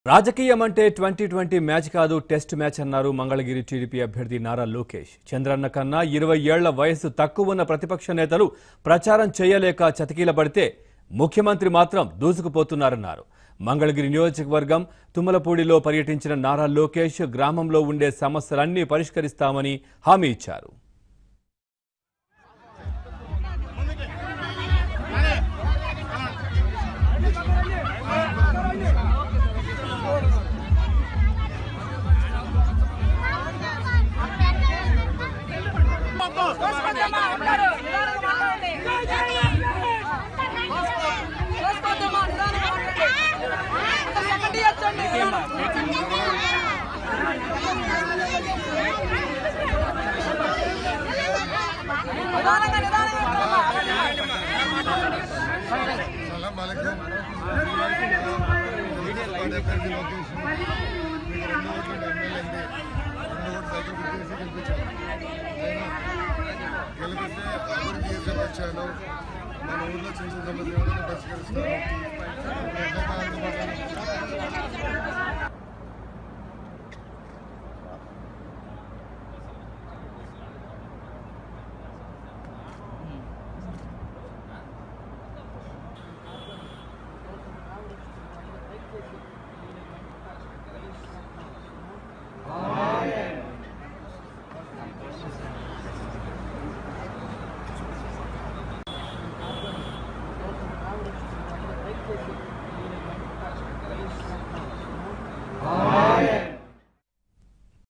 రాజకీయం అంటే twenty twenty match కాదు టెస్ట్ మ్యాచ్ అన్నారు మంగళగిరి టీడీపీ అభ్యర్థి నారా లోకేష్ చంద్రన్న కన్నా ఇరవై ఏళ్ల వయసు తక్కువ ఉన్న ప్రతిపక్ష నేతలు ప్రచారం చేయలేక చతికీలపడితే ముఖ్యమంత్రి మాత్రం దూసుకుపోతున్నారన్నారు మంగళగిరి నియోజకవర్గం తుమ్మలపూడిలో పర్యటించిన నారా లోకేష్ గ్రామంలో ఉండే సమస్యలన్నీ పరిష్కరిస్తామని హామీ ఇచ్చారు సలాం అలైకుం పార్టీ అభ్యర్థి లోకేష్ మీకు రెండు ఓట్లు ఎమ్మెల్యే రెండు ఓట్లు సైకిల్ గుర్తేసి గెలిపించాను నేను గెలిపిస్తే అభివృద్ధి చేసే వచ్చాను మన ఊర్లో చిన్న చిన్న సమస్యలను పరిష్కరిస్తాను